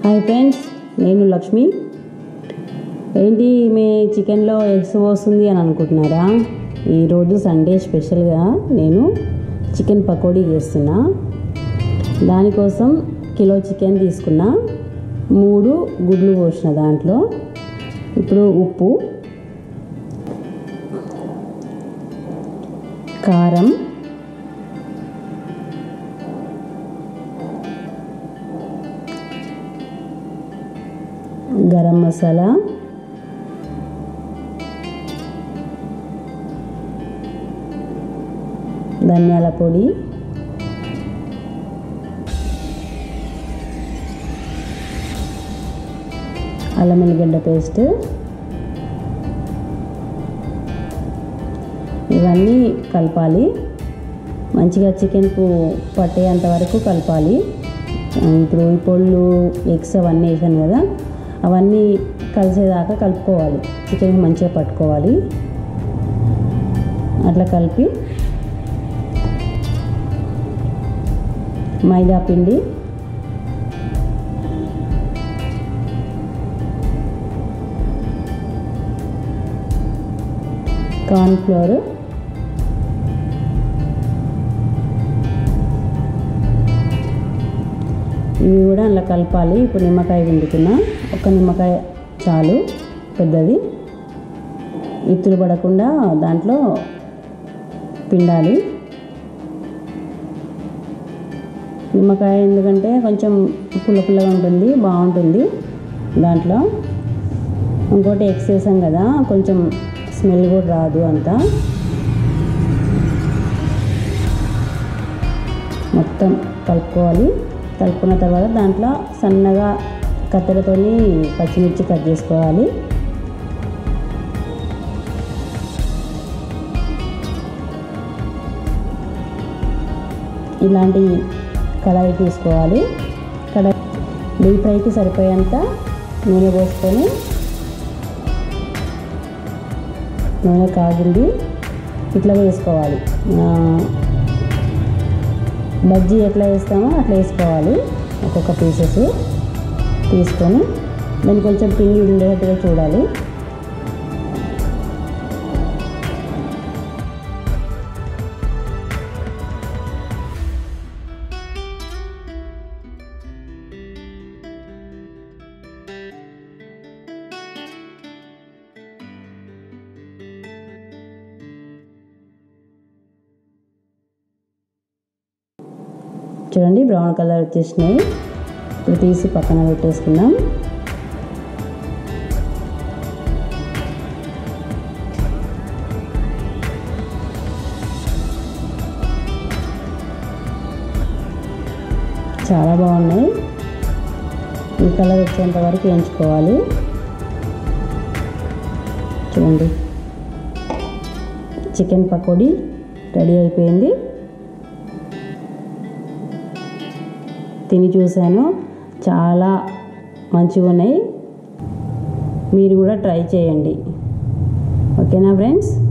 hi friends నేను లక్ష్మి ఏంటి మీ చికెన్లో ఎగ్స్ వస్తుంది అని అనుకుంటున్నారా ఈరోజు సండే స్పెషల్గా నేను చికెన్ పకోడీ చేస్తున్నా దానికోసం కిలో చికెన్ తీసుకున్నా మూడు గుడ్లు పోసిన దాంట్లో ఇప్పుడు ఉప్పు కారం గరం మసాలా ధనియాల పొడి అల్లం వెల్లిగడ్డ పేస్ట్ ఇవన్నీ కలపాలి మంచిగా చికెన్కు పట్టేంత వరకు కలపాలి ఇప్పుడు ఈ పొళ్ళు ఎగ్స్ అవన్నీ వేసాను కదా అవన్నీ కలిసేదాకా కలుపుకోవాలి చికెన్ మంచిగా పట్టుకోవాలి అట్లా కలిపి మైదా పిండి కార్న్ఫ్లోర్ ఇవి కూడా అలా కలపాలి ఇప్పుడు నిమ్మకాయ పిండుతున్నా ఒక నిమ్మకాయ చాలు పెద్దది ఇత్తులు పడకుండా దాంట్లో పిండాలి నిమ్మకాయ ఎందుకంటే కొంచెం పుల్ల పుల్లగా ఉంటుంది బాగుంటుంది దాంట్లో ఇంకోటి ఎగ్స్ వేసాం కదా కొంచెం స్మెల్ కూడా రాదు అంతా మొత్తం కలుపుకోవాలి కలుపుకున్న తర్వాత దాంట్లో సన్నగా కత్తెరతోని పచ్చిమిర్చి కట్ చేసుకోవాలి ఇలాంటి కడాయి తీసుకోవాలి కడాయి డీప్ ఫ్రైకి సరిపోయేంత నూనె పోసుకొని నూనె కాగింది ఇట్లా వేసుకోవాలి బజ్జీ ఎట్లా వేస్తామో అట్లా వేసుకోవాలి ఒక్కొక్క పీసెస్ తీసుకొని దాన్ని కొంచెం పిండి ఉండేటట్టుగా చూడాలి చూడండి బ్రౌన్ కలర్ వచ్చేసినాయి ఇప్పుడు తీసి పక్కన పెట్టేసుకుందాం చాలా బాగున్నాయి ఈ కలర్ వచ్చేంత వరకు వేయించుకోవాలి చూడండి చికెన్ పకోడీ రెడీ అయిపోయింది తిని చూశాను చాలా మంచిగా ఉన్నాయి మీరు కూడా ట్రై చేయండి ఓకేనా ఫ్రెండ్స్